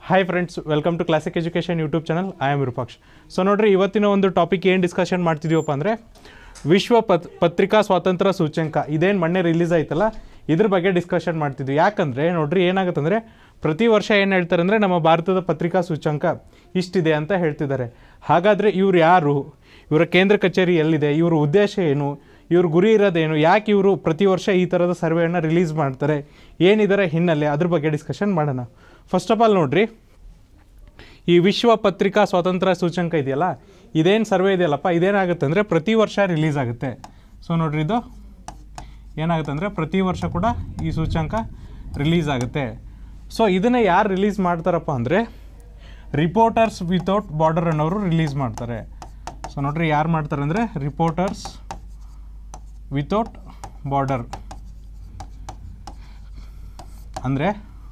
hi friends welcome to classic education YouTube channel I am Virupaksh so ನೋಡ್ರಿ ಇವತ್ತಿನ ಒಂದು topic ಏನು ಡಿಸ್ಕಷನ್ ಮಾಡ್ತಿದ್ದೀವಪ್ಪ ಅಂದರೆ ವಿಶ್ವ ಪತ್ ಪತ್ರಿಕಾ ಸ್ವಾತಂತ್ರ್ಯ ಸೂಚ್ಯಂಕ ಇದೇನು ಮೊನ್ನೆ ರಿಲೀಸ್ ಆಯ್ತಲ್ಲ ಇದ್ರ ಬಗ್ಗೆ ಡಿಸ್ಕಷನ್ ಮಾಡ್ತಿದ್ವಿ ಯಾಕಂದರೆ ನೋಡ್ರಿ ಏನಾಗುತ್ತಂದರೆ ಪ್ರತಿ ವರ್ಷ ಏನು ಹೇಳ್ತಾರೆ ಅಂದರೆ ನಮ್ಮ ಭಾರತದ ಪತ್ರಿಕಾ ಸೂಚ್ಯಂಕ ಇಷ್ಟಿದೆ ಅಂತ ಹೇಳ್ತಿದ್ದಾರೆ ಹಾಗಾದರೆ ಇವ್ರು ಯಾರು ಇವರ ಕೇಂದ್ರ ಕಚೇರಿ ಎಲ್ಲಿದೆ ಇವ್ರ ಉದ್ದೇಶ ಏನು ಇವ್ರ ಗುರಿ ಇರೋದೇನು ಯಾಕೆ ಇವರು ಪ್ರತಿ ವರ್ಷ ಈ ಥರದ ಸರ್ವೆಯನ್ನು ರಿಲೀಸ್ ಮಾಡ್ತಾರೆ ಏನಿದರ ಹಿನ್ನೆಲೆ ಅದ್ರ ಬಗ್ಗೆ ಡಿಸ್ಕಷನ್ ಮಾಡೋಣ ಫಸ್ಟ್ ಆಫ್ ಆಲ್ ನೋಡ್ರಿ ಈ ವಿಶ್ವ ಪತ್ರಿಕಾ ಸ್ವಾತಂತ್ರ್ಯ ಸೂಚ್ಯಂಕ ಇದೆಯಲ್ಲ ಇದೇನು ಸರ್ವೆ ಇದೆಯಲ್ಲಪ್ಪ ಇದೇನಾಗುತ್ತೆ ಅಂದರೆ ಪ್ರತಿ ವರ್ಷ ರಿಲೀಸ್ ಆಗುತ್ತೆ ಸೊ ನೋಡ್ರಿ ಇದು ಏನಾಗುತ್ತೆ ಅಂದರೆ ಪ್ರತಿ ವರ್ಷ ಕೂಡ ಈ ಸೂಚ್ಯಂಕ ರಿಲೀಸ್ ಆಗುತ್ತೆ ಸೊ ಇದನ್ನು ಯಾರು ರಿಲೀಸ್ ಮಾಡ್ತಾರಪ್ಪ ಅಂದರೆ ರಿಪೋರ್ಟರ್ಸ್ ವಿತೌಟ್ ಬಾರ್ಡರ್ ಅನ್ನೋರು ರಿಲೀಸ್ ಮಾಡ್ತಾರೆ ಸೊ ನೋಡ್ರಿ ಯಾರು ಮಾಡ್ತಾರೆ ಅಂದರೆ ರಿಪೋರ್ಟರ್ಸ್ ವಿತೌಟ್ ಬಾರ್ಡರ್ ಅಂದರೆ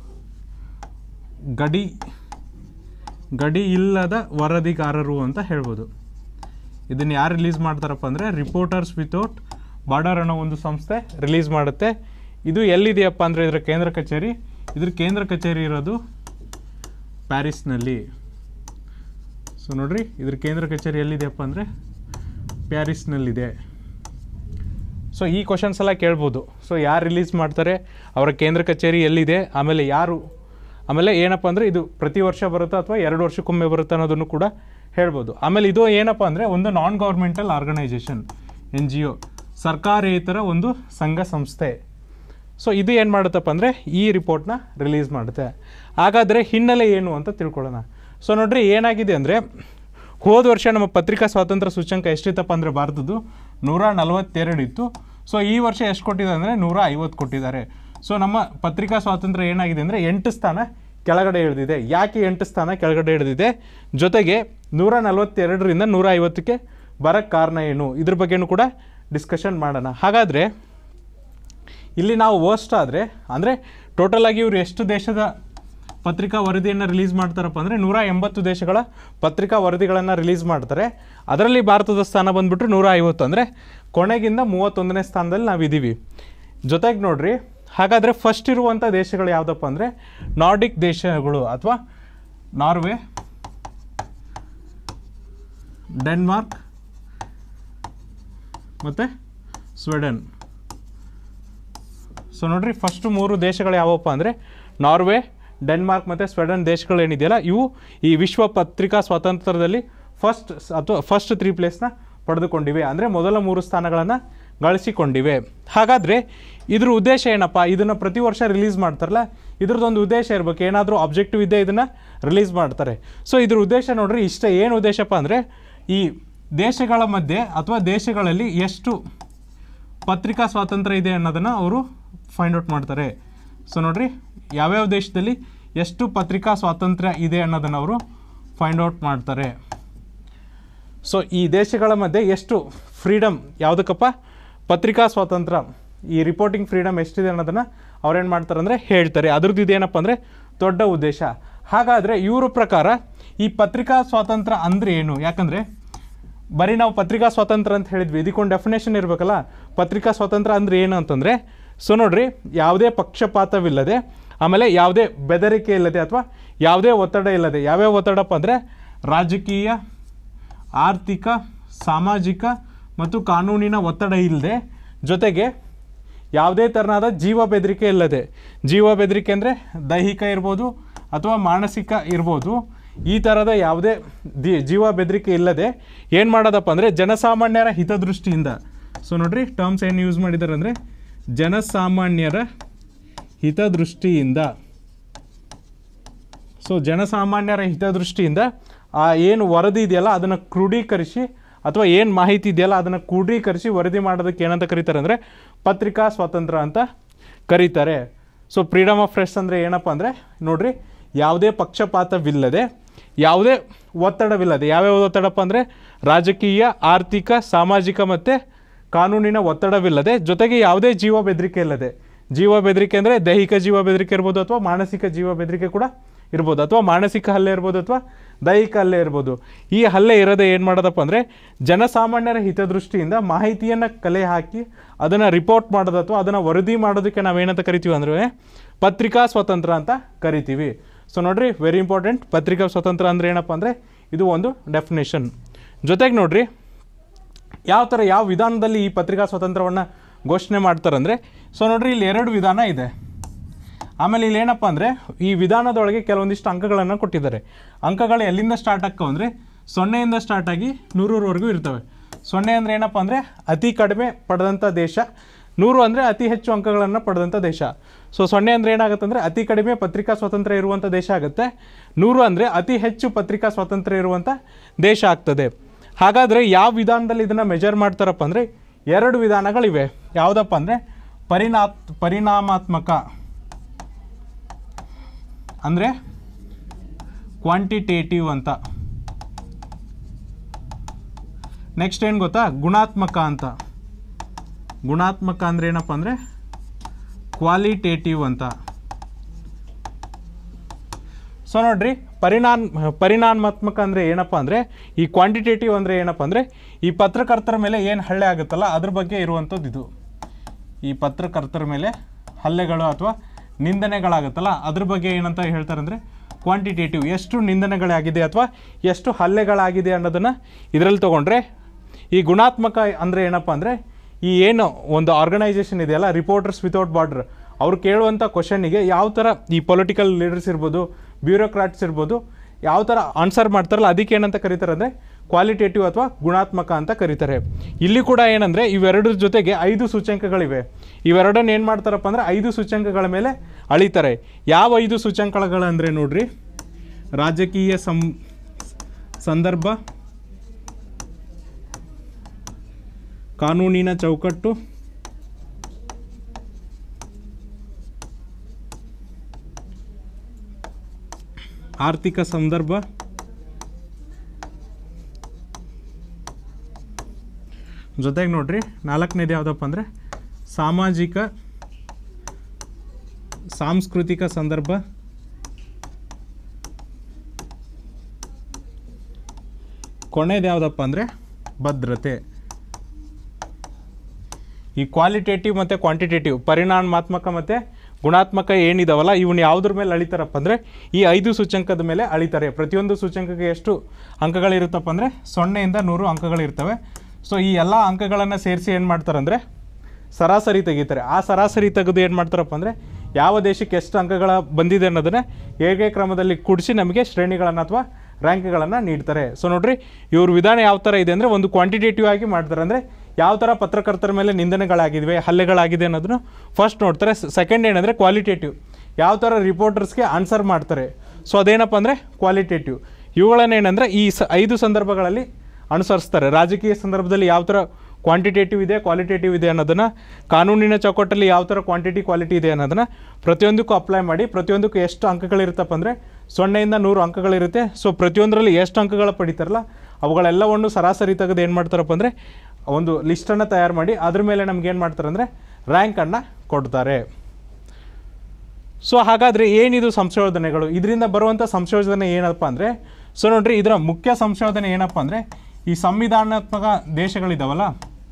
ಗಡಿ ಗಡಿ ಇಲ್ಲದ ವರದಿಗಾರರು ಅಂತ ಹೇಳ್ಬೋದು ಇದನ್ನು ಯಾರು ರಿಲೀಸ್ ಮಾಡ್ತಾರಪ್ಪ ಅಂದರೆ ರಿಪೋರ್ಟರ್ಸ್ ವಿತೌಟ್ ಬಾರ್ಡರ್ ಅನ್ನೋ ಒಂದು ಸಂಸ್ಥೆ ರಿಲೀಸ್ ಮಾಡುತ್ತೆ ಇದು ಎಲ್ಲಿದೆಯಪ್ಪ ಅಂದರೆ ಇದರ ಕೇಂದ್ರ ಕಚೇರಿ ಇದ್ರ ಕೇಂದ್ರ ಕಚೇರಿ ಇರೋದು ಪ್ಯಾರಿಸ್ನಲ್ಲಿ ಸೊ ನೋಡ್ರಿ ಇದ್ರ ಕೇಂದ್ರ ಕಚೇರಿ ಎಲ್ಲಿದೆಯಪ್ಪ ಅಂದರೆ ಪ್ಯಾರಿಸ್ನಲ್ಲಿದೆ ಸೊ ಈ ಕ್ವಶನ್ಸ್ ಎಲ್ಲ ಕೇಳ್ಬೋದು ಸೊ ಯಾರು ರಿಲೀಸ್ ಮಾಡ್ತಾರೆ ಅವರ ಕೇಂದ್ರ ಕಚೇರಿ ಎಲ್ಲಿದೆ ಆಮೇಲೆ ಯಾರು ಆಮೇಲೆ ಏನಪ್ಪ ಅಂದರೆ ಇದು ಪ್ರತಿ ವರ್ಷ ಬರುತ್ತಾ ಅಥವಾ ಎರಡು ವರ್ಷಕ್ಕೊಮ್ಮೆ ಬರುತ್ತಾ ಅನ್ನೋದನ್ನು ಕೂಡ ಹೇಳ್ಬೋದು ಆಮೇಲೆ ಇದು ಏನಪ್ಪ ಅಂದರೆ ಒಂದು non governmental organisation N G O ಸರ್ಕಾರೇತರ ಒಂದು ಸಂಘ ಸಂಸ್ಥೆ ಸೊ ಇದು ಏನು ಮಾಡುತ್ತಪ್ಪ ಅಂದರೆ ಈ ರಿಪೋರ್ಟ್ನ ರಿಲೀಸ್ ಮಾಡುತ್ತೆ ಹಾಗಾದರೆ ಹಿನ್ನೆಲೆ ಏನು ಅಂತ ತಿಳ್ಕೊಳ್ಳೋಣ ಸೊ ನೋಡ್ರಿ ಏನಾಗಿದೆ ಅಂದರೆ ಹೋದ ವರ್ಷ ನಮ್ಮ ಪತ್ರಿಕಾ ಸ್ವಾತಂತ್ರ್ಯ ಸೂಚ್ಯಂಕ ಎಷ್ಟಿತ್ತಪ್ಪ ಅಂದರೆ ಭಾರತದ್ದು ನೂರ ನಲವತ್ತೆರಡು ಇತ್ತು ಸೊ ಈ ವರ್ಷ ಎಷ್ಟು ಕೊಟ್ಟಿದ್ದಾರೆ ಅಂದರೆ ನೂರ ಐವತ್ತು ಕೊಟ್ಟಿದ್ದಾರೆ ಸೊ ನಮ್ಮ ಪತ್ರಿಕಾ ಸ್ವಾತಂತ್ರ್ಯ ಏನಾಗಿದೆ ಅಂದರೆ ಎಂಟು ಸ್ಥಾನ ಕೆಳಗಡೆ ಇಳಿದಿದೆ ಯಾಕೆ ಎಂಟು ಸ್ಥಾನ ಕೆಳಗಡೆ ಇಳಿದಿದೆ ಜೊತೆಗೆ ನೂರ ನಲವತ್ತೆರಡರಿಂದ ನೂರ ಐವತ್ತಕ್ಕೆ ಬರೋಕ್ಕೆ ಕಾರಣ ಏನು ಇದ್ರ ಬಗ್ಗೆನೂ ಕೂಡ ಡಿಸ್ಕಷನ್ ಮಾಡೋಣ ಹಾಗಾದರೆ ಇಲ್ಲಿ ನಾವು ವರ್ಸ್ಟ್ ಆದರೆ ಅಂದರೆ ಟೋಟಲಾಗಿ ಇವರು ಎಷ್ಟು ದೇಶದ ಪತ್ರಿಕಾ ವರದಿಯನ್ನು ರಿಲೀಸ್ ಮಾಡ್ತಾರಪ್ಪ ಅಂದರೆ ನೂರ ಎಂಬತ್ತು ದೇಶಗಳ ಪತ್ರಿಕಾ ವರದಿಗಳನ್ನು ರಿಲೀಸ್ ಮಾಡ್ತಾರೆ ಅದರಲ್ಲಿ ಭಾರತದ ಸ್ಥಾನ ಬಂದುಬಿಟ್ರೆ ನೂರ ಐವತ್ತು ಅಂದರೆ ಕೊನೆಗಿಂದ ಮೂವತ್ತೊಂದನೇ ಸ್ಥಾನದಲ್ಲಿ ನಾವಿದ್ದೀವಿ ಜೊತೆಗೆ ನೋಡ್ರಿ ಹಾಗಾದರೆ ಫಸ್ಟ್ ಇರುವಂಥ ದೇಶಗಳು ಯಾವುದಪ್ಪ ಅಂದರೆ ನಾರ್ಡಿಕ್ ದೇಶಗಳು ಅಥವಾ ನಾರ್ವೆ ಡೆನ್ಮಾರ್ಕ್ ಮತ್ತು ಸ್ವೀಡನ್ ಸೊ ನೋಡ್ರಿ ಫಸ್ಟು ಮೂರು ದೇಶಗಳು ಯಾವಪ್ಪ ಅಂದರೆ ನಾರ್ವೆ ಡೆನ್ಮಾರ್ಕ್ ಮತ್ತು ಸ್ವೀಡನ್ ದೇಶಗಳು ಏನಿದೆಯಲ್ಲ ಇವು ಈ ವಿಶ್ವ ಪತ್ರಿಕಾ ಸ್ವಾತಂತ್ರ್ಯದಲ್ಲಿ ಫಸ್ಟ್ ಅಥವಾ ಫಸ್ಟ್ ತ್ರೀ ಪ್ಲೇಸ್ನ ಪಡೆದುಕೊಂಡಿವೆ ಅಂದರೆ ಮೊದಲ ಮೂರು ಸ್ಥಾನಗಳನ್ನು ಗಳಿಸಿಕೊಂಡಿವೆ ಹಾಗಾದರೆ ಇದ್ರ ಉದ್ದೇಶ ಏನಪ್ಪ ಇದನ್ನು ಪ್ರತಿ ವರ್ಷ ರಿಲೀಸ್ ಮಾಡ್ತಾರಲ್ಲ ಇದ್ರದ್ದೊಂದು ಉದ್ದೇಶ ಇರಬೇಕು ಏನಾದರೂ ಆಬ್ಜೆಕ್ಟಿವ್ ಇದೆ ಇದನ್ನು ರಿಲೀಸ್ ಮಾಡ್ತಾರೆ ಸೊ ಇದ್ರ ಉದ್ದೇಶ ನೋಡ್ರಿ ಇಷ್ಟ ಏನು ಉದ್ದೇಶಪ್ಪ ಅಂದರೆ ಈ ದೇಶಗಳ ಮಧ್ಯೆ ಅಥವಾ ದೇಶಗಳಲ್ಲಿ ಎಷ್ಟು ಪತ್ರಿಕಾ ಸ್ವಾತಂತ್ರ್ಯ ಇದೆ ಅನ್ನೋದನ್ನು ಅವರು ಫೈಂಡ್ ಔಟ್ ಮಾಡ್ತಾರೆ ಸೊ ನೋಡ್ರಿ ಯಾವ್ಯಾವ ದೇಶದಲ್ಲಿ ಎಷ್ಟು ಪತ್ರಿಕಾ ಸ್ವಾತಂತ್ರ್ಯ ಇದೆ ಅನ್ನೋದನ್ನು ಅವರು ಫೈಂಡ್ ಔಟ್ ಮಾಡ್ತಾರೆ ಸೊ ಈ ದೇಶಗಳ ಮಧ್ಯೆ ಎಷ್ಟು ಫ್ರೀಡಮ್ ಯಾವುದಕ್ಕಪ್ಪ ಪತ್ರಿಕಾ ಸ್ವಾತಂತ್ರ್ಯ ಈ ರಿಪೋರ್ಟಿಂಗ್ ಫ್ರೀಡಮ್ ಎಷ್ಟಿದೆ ಅನ್ನೋದನ್ನು ಅವ್ರೇನು ಮಾಡ್ತಾರೆ ಅಂದರೆ ಹೇಳ್ತಾರೆ ಅದ್ರದ್ದು ಇದೇನಪ್ಪ ಅಂದರೆ ದೊಡ್ಡ ಉದ್ದೇಶ ಹಾಗಾದರೆ ಇವ್ರ ಪ್ರಕಾರ ಈ ಪತ್ರಿಕಾ ಸ್ವಾತಂತ್ರ್ಯ ಅಂದರೆ ಏನು ಯಾಕಂದರೆ ಬರೀ ನಾವು ಪತ್ರಿಕಾ ಸ್ವಾತಂತ್ರ್ಯ ಅಂತ ಹೇಳಿದ್ವಿ ಇದಕ್ಕೊಂದು ಡೆಫಿನೇಷನ್ ಇರಬೇಕಲ್ಲ ಪತ್ರಿಕಾ ಸ್ವಾತಂತ್ರ್ಯ ಅಂದರೆ ಏನು ಅಂತಂದರೆ ಸೊ ನೋಡ್ರಿ ಯಾವುದೇ ಪಕ್ಷಪಾತವಿಲ್ಲದೆ ಆಮೇಲೆ ಯಾವುದೇ ಬೆದರಿಕೆ ಇಲ್ಲದೆ ಅಥವಾ ಯಾವುದೇ ಒತ್ತಡ ಇಲ್ಲದೆ ಯಾವ್ಯಾವ ಒತ್ತಡಪ್ಪ ಅಂದರೆ ರಾಜಕೀಯ ಆರ್ಥಿಕ ಸಾಮಾಜಿಕ ಮತ್ತು ಕಾನೂನಿನ ಒತ್ತಡ ಇಲ್ಲದೆ ಜೊತೆಗೆ ಯಾವುದೇ ಥರನಾದ ಜೀವ ಬೆದರಿಕೆ ಇಲ್ಲದೆ ಜೀವ ಬೆದರಿಕೆ ಅಂದರೆ ದೈಹಿಕ ಇರ್ಬೋದು ಅಥವಾ ಮಾನಸಿಕ ಇರ್ಬೋದು ಈ ಥರದ ಯಾವುದೇ ದಿ ಜೀವ ಬೆದರಿಕೆ ಇಲ್ಲದೆ ಏನು ಮಾಡೋದಪ್ಪ ಅಂದರೆ ಜನಸಾಮಾನ್ಯರ ಹಿತದೃಷ್ಟಿಯಿಂದ ಸೊ ನೋಡ್ರಿ ಟರ್ಮ್ಸ್ ಏನು ಯೂಸ್ ಮಾಡಿದ್ದಾರೆ ಅಂದರೆ ಜನಸಾಮಾನ್ಯರ ಹಿತದೃಷ್ಟಿಯಿಂದ ಸೊ ಜನಸಾಮಾನ್ಯರ ಹಿತದೃಷ್ಟಿಯಿಂದ ಆ ಏನು ವರದಿ ಇದೆಯಲ್ಲ ಅದನ್ನು ಕ್ರೋಢೀಕರಿಸಿ ಅಥವಾ ಏನು ಮಾಹಿತಿ ಇದೆಯಲ್ಲ ಅದನ್ನು ಕ್ರೋಢೀಕರಿಸಿ ವರದಿ ಮಾಡೋದಕ್ಕೆ ಏನಂತ ಕರೀತಾರೆ ಅಂದರೆ ಪತ್ರಿಕಾ ಸ್ವಾತಂತ್ರ್ಯ ಅಂತ ಕರೀತಾರೆ ಸೊ ಫ್ರೀಡಮ್ ಆಫ್ ಪ್ರೆಸ್ ಅಂದರೆ ಏನಪ್ಪ ಅಂದರೆ ನೋಡ್ರಿ ಯಾವುದೇ ಪಕ್ಷಪಾತವಿಲ್ಲದೆ ಯಾವುದೇ ಒತ್ತಡವಿಲ್ಲದೆ ಯಾವ್ಯಾವ ಒತ್ತಡಪ್ಪ ಅಂದರೆ ರಾಜಕೀಯ ಆರ್ಥಿಕ ಸಾಮಾಜಿಕ ಮತ್ತು ಕಾನೂನಿನ ಒತ್ತಡವಿಲ್ಲದೆ ಜೊತೆಗೆ ಯಾವುದೇ ಜೀವ ಬೆದರಿಕೆ ಇಲ್ಲದೆ ಜೀವ ಬೆದರಿಕೆ ಅಂದರೆ ದೈಹಿಕ ಜೀವ ಬೆದರಿಕೆ ಇರ್ಬೋದು ಅಥವಾ ಮಾನಸಿಕ ಜೀವ ಬೆದರಿಕೆ ಕೂಡ ಇರ್ಬೋದು ಅಥವಾ ಮಾನಸಿಕ ಹಲ್ಲೆ ಇರ್ಬೋದು ಅಥವಾ ದೈಹಿಕ ಹಲ್ಲೆ ಇರ್ಬೋದು ಈ ಹಲ್ಲೆ ಇರದೆ ಏನು ಮಾಡೋದಪ್ಪ ಅಂದರೆ ಜನಸಾಮಾನ್ಯರ ಹಿತದೃಷ್ಟಿಯಿಂದ ಮಾಹಿತಿಯನ್ನು ಕಲೆ ಹಾಕಿ ಅದನ್ನು ರಿಪೋರ್ಟ್ ಮಾಡೋದು ಅಥವಾ ಅದನ್ನು ವರದಿ ಮಾಡೋದಕ್ಕೆ ನಾವೇನಂತ ಕರಿತೀವಿ ಅಂದರೆ ಪತ್ರಿಕಾ ಸ್ವತಂತ್ರ ಅಂತ ಕರಿತೀವಿ ಸೊ ನೋಡ್ರಿ ವೆರಿ ಇಂಪಾರ್ಟೆಂಟ್ ಪತ್ರಿಕಾ ಸ್ವಾತಂತ್ರ್ಯ ಅಂದರೆ ಏನಪ್ಪ ಅಂದರೆ ಇದು ಒಂದು ಡೆಫಿನೇಷನ್ ಜೊತೆಗೆ ನೋಡ್ರಿ ಯಾವ ಥರ ಯಾವ ವಿಧಾನದಲ್ಲಿ ಈ ಪತ್ರಿಕಾ ಸ್ವಾತಂತ್ರ್ಯವನ್ನು ಘೋಷಣೆ ಮಾಡ್ತಾರಂದರೆ ಸೊ ನೋಡ್ರಿ ಇಲ್ಲಿ ಎರಡು ವಿಧಾನ ಇದೆ ಆಮೇಲೆ ಇಲ್ಲಿ ಏನಪ್ಪ ಅಂದರೆ ಈ ವಿಧಾನದೊಳಗೆ ಕೆಲವೊಂದಿಷ್ಟು ಅಂಕಗಳನ್ನು ಕೊಟ್ಟಿದ್ದಾರೆ ಅಂಕಗಳು ಎಲ್ಲಿಂದ ಸ್ಟಾರ್ಟ್ ಆಗ್ತಾವೆ ಅಂದರೆ ಸೊನ್ನೆಯಿಂದ ಸ್ಟಾರ್ಟ್ ಆಗಿ ನೂರರವರೆಗೂ ಇರ್ತವೆ ಸೊನ್ನೆ ಅಂದರೆ ಏನಪ್ಪ ಅಂದರೆ ಅತಿ ಕಡಿಮೆ ಪಡೆದಂಥ ದೇಶ ನೂರು ಅಂದರೆ ಅತಿ ಹೆಚ್ಚು ಅಂಕಗಳನ್ನು ಪಡೆದಂಥ ದೇಶ ಸೊ ಸೊನ್ನೆ ಅಂದರೆ ಏನಾಗುತ್ತೆ ಅಂದರೆ ಅತಿ ಕಡಿಮೆ ಪತ್ರಿಕಾ ಸ್ವಾತಂತ್ರ್ಯ ಇರುವಂಥ ದೇಶ ಆಗುತ್ತೆ ನೂರು ಅಂದರೆ ಅತಿ ಹೆಚ್ಚು ಪತ್ರಿಕಾ ಸ್ವಾತಂತ್ರ್ಯ ಇರುವಂಥ ದೇಶ ಆಗ್ತದೆ ಹಾಗಾದರೆ ಯಾವ ವಿಧಾನದಲ್ಲಿ ಇದನ್ನು ಮೆಜರ್ ಮಾಡ್ತಾರಪ್ಪ ಅಂದರೆ ಎರಡು ವಿಧಾನಗಳಿವೆ ಯಾವುದಪ್ಪ ಅಂದರೆ ಪರಿಣಾತ್ ಪರಿಣಾಮಾತ್ಮಕ ಅಂದರೆ ಕ್ವಾಂಟಿಟೇಟಿವ್ ಅಂತ ನೆಕ್ಸ್ಟ್ ಏನು ಗೊತ್ತಾ ಗುಣಾತ್ಮಕ ಅಂತ ಗುಣಾತ್ಮಕ ಅಂದರೆ ಏನಪ್ಪ ಅಂದರೆ ಕ್ವಾಲಿಟೇಟಿವ್ ಅಂತ ಸೊ ನೋಡ್ರಿ ಪರಿಣಾಮ ಪರಿಣಾಮಾತ್ಮಕ ಅಂದರೆ ಏನಪ್ಪ ಅಂದರೆ ಈ ಕ್ವಾಂಟಿಟೇಟಿವ್ ಅಂದರೆ ಏನಪ್ಪ ಅಂದರೆ ಈ ಪತ್ರಕರ್ತರ ಮೇಲೆ ಏನು ಹಳ್ಳೆ ಆಗುತ್ತಲ್ಲ ಅದ್ರ ಬಗ್ಗೆ ಇರುವಂಥದ್ದು ಇದು ಈ ಪತ್ರಕರ್ತರ ಮೇಲೆ ಹಲ್ಲೆಗಳು ಅಥವಾ ನಿಂದನೆಗಳಾಗುತ್ತಲ್ಲ ಅದ್ರ ಬಗ್ಗೆ ಏನಂತ ಹೇಳ್ತಾರೆ ಅಂದರೆ ಕ್ವಾಂಟಿಟೇಟಿವ್ ಎಷ್ಟು ನಿಂದನೆಗಳಾಗಿದೆ ಅಥವಾ ಎಷ್ಟು ಹಲ್ಲೆಗಳಾಗಿದೆ ಅನ್ನೋದನ್ನು ಇದರಲ್ಲಿ ತೊಗೊಂಡ್ರೆ ಈ ಗುಣಾತ್ಮಕ ಅಂದರೆ ಏನಪ್ಪ ಅಂದರೆ ಈ ಏನು ಒಂದು ಆರ್ಗನೈಸೇಷನ್ ಇದೆಯಲ್ಲ ರಿಪೋರ್ಟರ್ಸ್ ವಿತೌಟ್ ಬಾರ್ಡರ್ ಅವ್ರು ಕೇಳುವಂಥ ಕ್ವಶನ್ನಿಗೆ ಯಾವ ಥರ ಈ ಪೊಲಿಟಿಕಲ್ ಲೀಡರ್ಸ್ ಇರ್ಬೋದು ಬ್ಯೂರೋಕ್ರಾಟ್ಸ್ ಇರ್ಬೋದು ಯಾವ ಥರ ಆನ್ಸರ್ ಮಾಡ್ತಾರಲ್ಲ ಅದಕ್ಕೆ ಏನಂತ ಕರೀತಾರೆ ಅಂದರೆ ಕ್ವಾಲಿಟೇಟಿವ್ ಅಥವಾ ಗುಣಾತ್ಮಕ ಅಂತ ಕರೀತಾರೆ ಇಲ್ಲಿ ಕೂಡ ಏನಂದರೆ ಇವೆರಡರ ಜೊತೆಗೆ ಐದು ಸೂಚ್ಯಂಕಗಳಿವೆ ಇವೆರಡನ್ನು ಏನು ಮಾಡ್ತಾರಪ್ಪ ಅಂದರೆ ಐದು ಸೂಚ್ಯಂಕಗಳ ಮೇಲೆ ಅಳಿತಾರೆ ಯಾವ ಐದು ಸೂಚ್ಯಂಕಗಳಂದರೆ ನೋಡ್ರಿ ರಾಜಕೀಯ ಸಂ ಸಂದರ್ಭ ಕಾನೂನಿನ ಚೌಕಟ್ಟು ಆರ್ಥಿಕ ಸಂದರ್ಭ ಜೊತೆಗೆ ನೋಡ್ರಿ ನಾಲ್ಕನೇದು ಯಾವುದಪ್ಪ ಅಂದರೆ ಸಾಮಾಜಿಕ ಸಾಂಸ್ಕೃತಿಕ ಸಂದರ್ಭ ಕೊನೆಯದು ಯಾವುದಪ್ಪ ಅಂದರೆ ಭದ್ರತೆ ಈ ಕ್ವಾಲಿಟೇಟಿವ್ ಮತ್ತು ಕ್ವಾಂಟಿಟೇಟಿವ್ ಪರಿಣಾಮಾತ್ಮಕ ಮತ್ತು ಗುಣಾತ್ಮಕ ಏನಿದಾವಲ್ಲ ಇವನ್ನ ಯಾವುದ್ರ ಮೇಲೆ ಅಳಿತಾರಪ್ಪ ಅಂದರೆ ಈ ಐದು ಸೂಚ್ಯಂಕದ ಮೇಲೆ ಅಳಿತಾರೆ ಪ್ರತಿಯೊಂದು ಸೂಚ್ಯಂಕಕ್ಕೆ ಎಷ್ಟು ಅಂಕಗಳಿರುತ್ತಪ್ಪ ಅಂದರೆ ಸೊನ್ನೆಯಿಂದ ನೂರು ಅಂಕಗಳಿರ್ತವೆ ಸೊ ಈ ಎಲ್ಲ ಅಂಕಗಳನ್ನು ಸೇರಿಸಿ ಏನು ಮಾಡ್ತಾರೆ ಅಂದರೆ ಸರಾಸರಿ ತೆಗಿತಾರೆ ಆ ಸರಾಸರಿ ತೆಗೆದು ಏನು ಮಾಡ್ತಾರಪ್ಪ ಅಂದರೆ ಯಾವ ದೇಶಕ್ಕೆ ಎಷ್ಟು ಅಂಕಗಳ ಬಂದಿದೆ ಅನ್ನೋದನ್ನು ಹೇಗೆ ಕ್ರಮದಲ್ಲಿ ಕೂಡಿಸಿ ನಮಗೆ ಶ್ರೇಣಿಗಳನ್ನು ಅಥವಾ ರ್ಯಾಂಕ್ಗಳನ್ನು ನೀಡ್ತಾರೆ ಸೊ ನೋಡ್ರಿ ಇವ್ರ ವಿಧಾನ ಯಾವ ಥರ ಇದೆ ಅಂದರೆ ಒಂದು ಕ್ವಾಂಟಿಟೇಟಿವ್ ಆಗಿ ಮಾಡ್ತಾರೆ ಅಂದರೆ ಯಾವ ಥರ ಪತ್ರಕರ್ತರ ಮೇಲೆ ನಿಂದನೆಗಳಾಗಿವೆ ಹಲ್ಲೆಗಳಾಗಿದೆ ಅನ್ನೋದನ್ನು ಫಸ್ಟ್ ನೋಡ್ತಾರೆ ಸೆಕೆಂಡ್ ಏನಂದರೆ ಕ್ವಾಲಿಟೇಟಿವ್ ಯಾವ ಥರ ರಿಪೋರ್ಟರ್ಸ್ಗೆ ಆನ್ಸರ್ ಮಾಡ್ತಾರೆ ಸೊ ಅದೇನಪ್ಪ ಅಂದರೆ ಕ್ವಾಲಿಟೇಟಿವ್ ಇವುಗಳನ್ನೇನೆಂದರೆ ಈ ಸ ಐದು ಸಂದರ್ಭಗಳಲ್ಲಿ ಅನುಸರಿಸ್ತಾರೆ ರಾಜಕೀಯ ಸಂದರ್ಭದಲ್ಲಿ ಯಾವ ಥರ ಕ್ವಾಂಟಿಟೇಟಿವ್ ಇದೆ ಕ್ವಾಲಿಟೇಟಿವ್ ಇದೆ ಅನ್ನೋದನ್ನು ಕಾನೂನಿನ ಚೌಕಟ್ಟಲ್ಲಿ ಯಾವ ಥರ ಕ್ವಾಂಟಿಟಿ ಕ್ವಾಲಿಟಿ ಇದೆ ಅನ್ನೋದನ್ನು ಪ್ರತಿಯೊಂದಕ್ಕೂ ಅಪ್ಲೈ ಮಾಡಿ ಪ್ರತಿಯೊಂದಕ್ಕೂ ಎಷ್ಟು ಅಂಕಗಳಿರುತ್ತಪ್ಪ ಅಂದರೆ ಸೊನ್ನೆಯಿಂದ ನೂರು ಅಂಕಗಳಿರುತ್ತೆ ಸೊ ಪ್ರತಿಯೊಂದರಲ್ಲಿ ಎಷ್ಟು ಅಂಕಗಳು ಪಡಿತಾರಲ್ಲ ಅವುಗಳೆಲ್ಲವನ್ನು ಸರಾಸರಿ ತೆಗೆದು ಏನು ಮಾಡ್ತಾರಪ್ಪ ಅಂದರೆ ಒಂದು ಲಿಸ್ಟನ್ನು ತಯಾರು ಮಾಡಿ ಅದ್ರ ಮೇಲೆ ನಮ್ಗೆ ಏನು ಮಾಡ್ತಾರೆ ಅಂದರೆ ರ್ಯಾಂಕನ್ನು ಕೊಡ್ತಾರೆ ಸೊ ಹಾಗಾದರೆ ಏನಿದು ಸಂಶೋಧನೆಗಳು ಇದರಿಂದ ಬರುವಂಥ ಸಂಶೋಧನೆ ಏನಪ್ಪ ಅಂದರೆ ಸೊ ನೋಡ್ರಿ ಇದರ ಮುಖ್ಯ ಸಂಶೋಧನೆ ಏನಪ್ಪ ಅಂದರೆ ಈ ಸಂವಿಧಾನಾತ್ಮಕ ದೇಶಗಳಿದಾವಲ್ಲ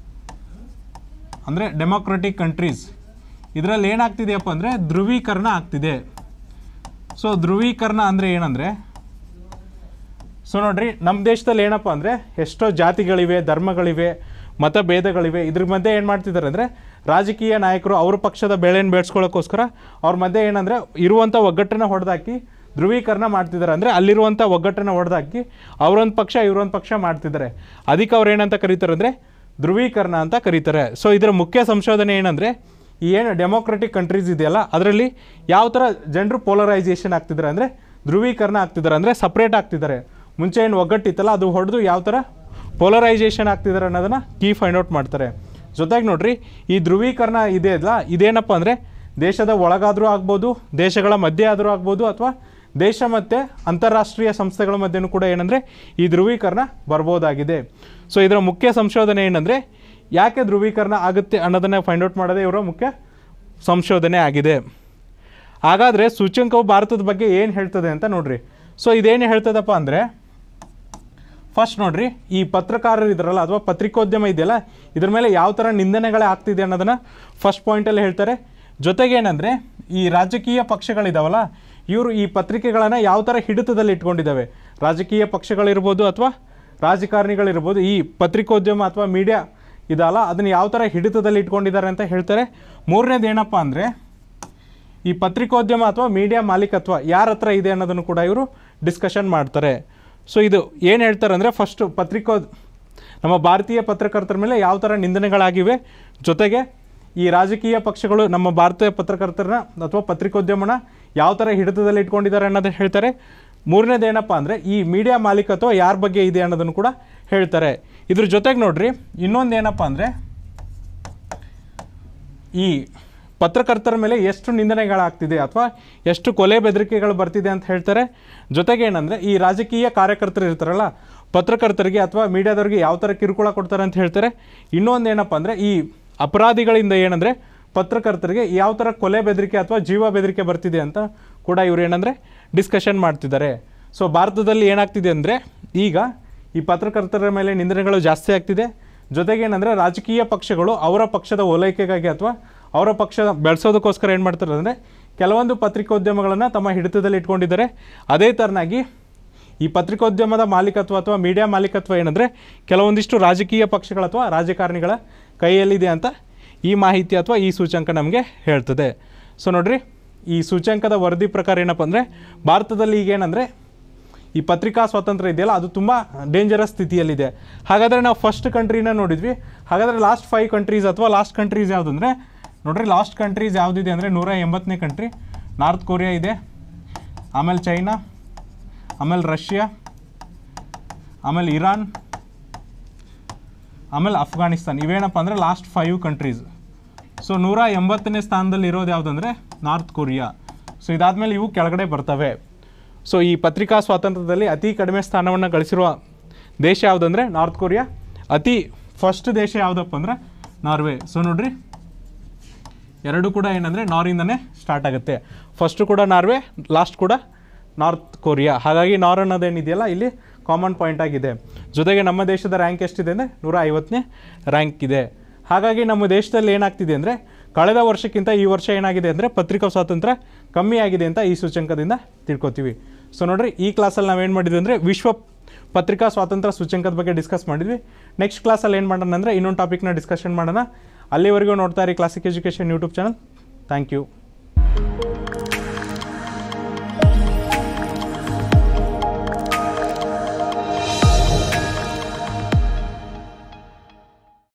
ಅಂದರೆ ಡೆಮೋಕ್ರೆಟಿಕ್ ಕಂಟ್ರೀಸ್ ಇದರಲ್ಲಿ ಏನಾಗ್ತಿದೆಯಪ್ಪ ಅಂದರೆ ಧ್ರುವೀಕರಣ ಆಗ್ತಿದೆ ಸೊ ಧ್ರುವೀಕರಣ ಅಂದರೆ ಏನಂದರೆ ಸೊ ನೋಡ್ರಿ ನಮ್ಮ ದೇಶದಲ್ಲಿ ಏನಪ್ಪ ಅಂದರೆ ಎಷ್ಟೋ ಜಾತಿಗಳಿವೆ ಧರ್ಮಗಳಿವೆ ಮತಭೇದಗಳಿವೆ ಇದ್ರ ಮಧ್ಯೆ ಏನು ಮಾಡ್ತಿದ್ದಾರೆ ಅಂದರೆ ರಾಜಕೀಯ ನಾಯಕರು ಅವ್ರ ಪಕ್ಷದ ಬೆಳೆಯನ್ನು ಬೆಳೆಸ್ಕೊಳ್ಳೋಕ್ಕೋಸ್ಕರ ಅವ್ರ ಮಧ್ಯೆ ಏನಂದರೆ ಇರುವಂಥ ಒಗ್ಗಟ್ಟನ್ನು ಹೊಡೆದಾಕಿ ಧ್ರುವೀಕರಣ ಮಾಡ್ತಿದ್ದಾರೆ ಅಂದರೆ ಅಲ್ಲಿರುವಂಥ ಒಗ್ಗಟ್ಟನ್ನು ಹೊಡೆದಾಕಿ ಅವರೊಂದು ಪಕ್ಷ ಇವರೊಂದು ಪಕ್ಷ ಮಾಡ್ತಿದ್ದಾರೆ ಅದಕ್ಕೆ ಅವ್ರು ಏನಂತ ಕರೀತಾರೆ ಅಂದರೆ ಧ್ರುವೀಕರಣ ಅಂತ ಕರೀತಾರೆ ಸೊ ಇದರ ಮುಖ್ಯ ಸಂಶೋಧನೆ ಏನಂದರೆ ಈ ಏನು ಡೆಮೋಕ್ರೆಟಿಕ್ ಕಂಟ್ರೀಸ್ ಇದೆಯಲ್ಲ ಅದರಲ್ಲಿ ಯಾವ ಥರ ಜನರು ಪೋಲರೈಸೇಷನ್ ಆಗ್ತಿದ್ದಾರೆ ಅಂದರೆ ಧ್ರುವೀಕರಣ ಆಗ್ತಿದ್ದಾರೆ ಅಂದರೆ ಸಪ್ರೇಟ್ ಆಗ್ತಿದ್ದಾರೆ ಮುಂಚೆ ಏನು ಒಗ್ಗಟ್ಟಿತ್ತಲ್ಲ ಅದು ಹೊಡೆದು ಯಾವ ಥರ ಪೋಲರೈಸೇಷನ್ ಆಗ್ತಿದ್ದಾರೆ ಅನ್ನೋದನ್ನು ಕೀ ಫೈಂಡ್ ಔಟ್ ಮಾಡ್ತಾರೆ ಜೊತೆಗೆ ನೋಡ್ರಿ ಈ ಧ್ರುವೀಕರಣ ಇದೆ ಅಲ್ಲ ಇದೇನಪ್ಪ ಅಂದರೆ ದೇಶದ ಒಳಗಾದರೂ ಆಗ್ಬೋದು ದೇಶಗಳ ಮಧ್ಯೆ ಆದರೂ ಆಗ್ಬೋದು ಅಥವಾ ದೇಶ ಮತ್ತು ಅಂತಾರಾಷ್ಟ್ರೀಯ ಸಂಸ್ಥೆಗಳ ಮಧ್ಯೆನೂ ಕೂಡ ಏನಂದರೆ ಈ ಧ್ರುವೀಕರಣ ಬರ್ಬೋದಾಗಿದೆ ಸೊ ಇದರ ಮುಖ್ಯ ಸಂಶೋಧನೆ ಏನಂದರೆ ಯಾಕೆ ಧ್ರುವೀಕರಣ ಆಗುತ್ತೆ ಅನ್ನೋದನ್ನು ಫೈಂಡ್ ಔಟ್ ಮಾಡೋದೇ ಇವರ ಮುಖ್ಯ ಸಂಶೋಧನೆ ಆಗಿದೆ ಹಾಗಾದರೆ ಸೂಚ್ಯಂಕವು ಭಾರತದ ಬಗ್ಗೆ ಏನು ಹೇಳ್ತದೆ ಅಂತ ನೋಡ್ರಿ ಸೊ ಇದೇನು ಹೇಳ್ತದಪ್ಪ ಅಂದರೆ ಫಸ್ಟ್ ನೋಡ್ರಿ ಈ ಪತ್ರಕಾರರು ಇದ್ರಲ್ಲ ಅಥವಾ ಪತ್ರಿಕೋದ್ಯಮ ಇದೆಯಲ್ಲ ಇದ್ರ ಮೇಲೆ ಯಾವ ಥರ ನಿಂದನೆಗಳೇ ಆಗ್ತಿದೆ ಅನ್ನೋದನ್ನು ಫಸ್ಟ್ ಪಾಯಿಂಟಲ್ಲಿ ಹೇಳ್ತಾರೆ ಜೊತೆಗೆ ಏನಂದರೆ ಈ ರಾಜಕೀಯ ಪಕ್ಷಗಳಿದಾವಲ್ಲ ಇವರು ಈ ಪತ್ರಿಕೆಗಳನ್ನು ಯಾವ ಥರ ಹಿಡಿತದಲ್ಲಿ ಇಟ್ಕೊಂಡಿದ್ದಾವೆ ರಾಜಕೀಯ ಪಕ್ಷಗಳಿರ್ಬೋದು ಅಥವಾ ರಾಜಕಾರಣಿಗಳಿರ್ಬೋದು ಈ ಪತ್ರಿಕೋದ್ಯಮ ಅಥವಾ ಮೀಡಿಯಾ ಇದಲ್ಲ ಅದನ್ನು ಯಾವ ಥರ ಹಿಡಿತದಲ್ಲಿ ಇಟ್ಕೊಂಡಿದ್ದಾರೆ ಅಂತ ಹೇಳ್ತಾರೆ ಮೂರನೇದು ಏನಪ್ಪ ಅಂದರೆ ಈ ಪತ್ರಿಕೋದ್ಯಮ ಅಥವಾ ಮೀಡಿಯಾ ಮಾಲೀಕತ್ವ ಯಾರ ಹತ್ರ ಇದೆ ಅನ್ನೋದನ್ನು ಕೂಡ ಇವರು ಡಿಸ್ಕಷನ್ ಮಾಡ್ತಾರೆ ಸೊ ಇದು ಏನು ಹೇಳ್ತಾರೆ ಅಂದರೆ ಫಸ್ಟು ಪತ್ರಿಕೋ ನಮ್ಮ ಭಾರತೀಯ ಪತ್ರಕರ್ತರ ಮೇಲೆ ಯಾವ ಥರ ನಿಂದನೆಗಳಾಗಿವೆ ಜೊತೆಗೆ ಈ ರಾಜಕೀಯ ಪಕ್ಷಗಳು ನಮ್ಮ ಭಾರತೀಯ ಪತ್ರಕರ್ತರನ್ನ ಅಥವಾ ಪತ್ರಿಕೋದ್ಯಮನ ಯಾವ ಥರ ಹಿಡಿತದಲ್ಲಿ ಇಟ್ಕೊಂಡಿದ್ದಾರೆ ಅನ್ನೋದನ್ನು ಹೇಳ್ತಾರೆ ಮೂರನೇದು ಏನಪ್ಪ ಅಂದರೆ ಈ ಮೀಡಿಯಾ ಮಾಲೀಕತ್ವ ಯಾರ ಬಗ್ಗೆ ಇದೆ ಅನ್ನೋದನ್ನು ಕೂಡ ಹೇಳ್ತಾರೆ ಇದ್ರ ಜೊತೆಗೆ ನೋಡ್ರಿ ಇನ್ನೊಂದು ಏನಪ್ಪ ಅಂದರೆ ಈ ಪತ್ರಕರ್ತರ ಮೇಲೆ ಎಷ್ಟು ನಿಂದನೆಗಳಾಗ್ತಿದೆ ಅಥವಾ ಎಷ್ಟು ಕೊಲೆ ಬೆದರಿಕೆಗಳು ಬರ್ತಿದೆ ಅಂತ ಹೇಳ್ತಾರೆ ಜೊತೆಗೆ ಏನಂದರೆ ಈ ರಾಜಕೀಯ ಕಾರ್ಯಕರ್ತರು ಇರ್ತಾರಲ್ಲ ಪತ್ರಕರ್ತರಿಗೆ ಅಥವಾ ಮೀಡಿಯಾದವ್ರಿಗೆ ಯಾವ ಥರ ಕಿರುಕುಳ ಕೊಡ್ತಾರೆ ಅಂತ ಹೇಳ್ತಾರೆ ಇನ್ನೊಂದು ಏನಪ್ಪ ಅಂದರೆ ಈ ಅಪರಾಧಿಗಳಿಂದ ಏನಂದರೆ ಪತ್ರಕರ್ತರಿಗೆ ಯಾವ ಥರ ಕೊಲೆ ಬೆದರಿಕೆ ಅಥವಾ ಜೀವ ಬೆದರಿಕೆ ಬರ್ತಿದೆ ಅಂತ ಕೂಡ ಇವ್ರು ಏನಂದರೆ ಡಿಸ್ಕಷನ್ ಮಾಡ್ತಿದ್ದಾರೆ ಸೊ ಭಾರತದಲ್ಲಿ ಏನಾಗ್ತಿದೆ ಅಂದರೆ ಈಗ ಈ ಪತ್ರಕರ್ತರ ಮೇಲೆ ನಿಂದನೆಗಳು ಜಾಸ್ತಿ ಆಗ್ತಿದೆ ಜೊತೆಗೆ ಏನಂದರೆ ರಾಜಕೀಯ ಪಕ್ಷಗಳು ಅವರ ಪಕ್ಷದ ಓಲೈಕೆಗಾಗಿ ಅಥವಾ ಅವರ ಪಕ್ಷ ಬೆಳೆಸೋದಕ್ಕೋಸ್ಕರ ಏನು ಮಾಡ್ತಾರೆ ಅಂದರೆ ಕೆಲವೊಂದು ಪತ್ರಿಕೋದ್ಯಮಗಳನ್ನು ತಮ್ಮ ಹಿಡಿತದಲ್ಲಿ ಇಟ್ಕೊಂಡಿದ್ದಾರೆ ಅದೇ ಥರನಾಗಿ ಈ ಪತ್ರಿಕೋದ್ಯಮದ ಮಾಲೀಕತ್ವ ಅಥವಾ ಮೀಡಿಯಾ ಮಾಲೀಕತ್ವ ಏನಂದರೆ ಕೆಲವೊಂದಿಷ್ಟು ರಾಜಕೀಯ ಪಕ್ಷಗಳ ಅಥವಾ ರಾಜಕಾರಣಿಗಳ ಕೈಯಲ್ಲಿದೆ ಅಂತ ಈ ಮಾಹಿತಿ ಅಥವಾ ಈ ಸೂಚ್ಯಂಕ ನಮಗೆ ಹೇಳ್ತದೆ ಸೊ ನೋಡ್ರಿ ಈ ಸೂಚ್ಯಂಕದ ವರದಿ ಪ್ರಕಾರ ಏನಪ್ಪ ಅಂದರೆ ಭಾರತದಲ್ಲಿ ಈಗ ಏನಂದರೆ ಈ ಪತ್ರಿಕಾ ಸ್ವಾತಂತ್ರ್ಯ ಇದೆಯಲ್ಲ ಅದು ತುಂಬ ಡೇಂಜರಸ್ ಸ್ಥಿತಿಯಲ್ಲಿದೆ ಹಾಗಾದರೆ ನಾವು ಫಸ್ಟ್ ಕಂಟ್ರಿನ ನೋಡಿದ್ವಿ ಹಾಗಾದರೆ ಲಾಸ್ಟ್ ಫೈವ್ ಕಂಟ್ರೀಸ್ ಅಥವಾ ಲಾಸ್ಟ್ ಕಂಟ್ರೀಸ್ ಯಾವುದಂದರೆ ನೋಡ್ರಿ ಲಾಸ್ಟ್ ಕಂಟ್ರೀಸ್ ಯಾವುದಿದೆ ಅಂದರೆ ನೂರ ಎಂಬತ್ತನೇ ಕಂಟ್ರಿ ನಾರ್ತ್ ಕೊರಿಯಾ ಇದೆ ಆಮೇಲೆ ಚೈನಾ ಆಮೇಲೆ ರಷ್ಯಾ ಆಮೇಲೆ ಇರಾನ್ ಆಮೇಲೆ ಅಫ್ಘಾನಿಸ್ತಾನ್ ಇವೇನಪ್ಪ ಅಂದರೆ ಲಾಸ್ಟ್ ಫೈವ್ ಕಂಟ್ರೀಸ್ ಸೊ ನೂರ ಎಂಬತ್ತನೇ ಸ್ಥಾನದಲ್ಲಿ ಇರೋದು ಯಾವುದಂದರೆ ನಾರ್ತ್ ಕೊರಿಯಾ ಸೊ ಇದಾದಮೇಲೆ ಇವು ಕೆಳಗಡೆ ಬರ್ತವೆ ಸೊ ಈ ಪತ್ರಿಕಾ ಸ್ವಾತಂತ್ರ್ಯದಲ್ಲಿ ಅತಿ ಕಡಿಮೆ ಸ್ಥಾನವನ್ನು ಗಳಿಸಿರುವ ದೇಶ ಯಾವುದಂದರೆ ನಾರ್ತ್ ಕೊರಿಯಾ ಅತಿ ಫಸ್ಟ್ ದೇಶ ಯಾವುದಪ್ಪ ಅಂದರೆ ನಾರ್ವೆ ಸೊ ನೋಡ್ರಿ ಎರಡು ಕೂಡ ಏನಂದರೆ ನಾರಿಂದನೇ ಸ್ಟಾರ್ಟ್ ಆಗುತ್ತೆ ಫಸ್ಟು ಕೂಡ ನಾರ್ವೆ ಲಾಸ್ಟ್ ಕೂಡ ನಾರ್ತ್ ಕೊರಿಯಾ ಹಾಗಾಗಿ ನಾರ್ ಅನ್ನೋದೇನಿದೆಯಲ್ಲ ಇಲ್ಲಿ ಕಾಮನ್ ಪಾಯಿಂಟ್ ಆಗಿದೆ ಜೊತೆಗೆ ನಮ್ಮ ದೇಶದ ರ್ಯಾಂಕ್ ಎಷ್ಟಿದೆ ಅಂದರೆ ನೂರ ಐವತ್ತನೇ ರ್ಯಾಂಕ್ ಇದೆ ಹಾಗಾಗಿ ನಮ್ಮ ದೇಶದಲ್ಲಿ ಏನಾಗ್ತಿದೆ ಅಂದರೆ ಕಳೆದ ವರ್ಷಕ್ಕಿಂತ ಈ ವರ್ಷ ಏನಾಗಿದೆ ಅಂದರೆ ಪತ್ರಿಕಾ ಸ್ವಾತಂತ್ರ್ಯ ಕಮ್ಮಿ ಆಗಿದೆ ಅಂತ ಈ ಸೂಚ್ಯಂಕದಿಂದ ತಿಳ್ಕೊತೀವಿ ಸೊ ನೋಡ್ರಿ ಈ ಕ್ಲಾಸಲ್ಲಿ ನಾವೇನು ಮಾಡಿದ್ವಿ ಅಂದರೆ ವಿಶ್ವ ಪತ್ರಿಕಾ ಸ್ವಾತಂತ್ರ್ಯ ಸೂಚ್ಯಂಕದ ಬಗ್ಗೆ ಡಿಸ್ಕಸ್ ಮಾಡಿದ್ವಿ ನೆಕ್ಸ್ಟ್ ಕ್ಲಾಸಲ್ಲಿ ಏನು ಮಾಡೋಣ ಅಂದರೆ ಇನ್ನೊಂದು ಟಾಪಿಕ್ನ ಡಿಸ್ಕಷನ್ ಮಾಡೋಣ ಅಲ್ಲಿವರೆಗೂ ನೋಡ್ತಾ ಇರಿ classic education YouTube channel thank you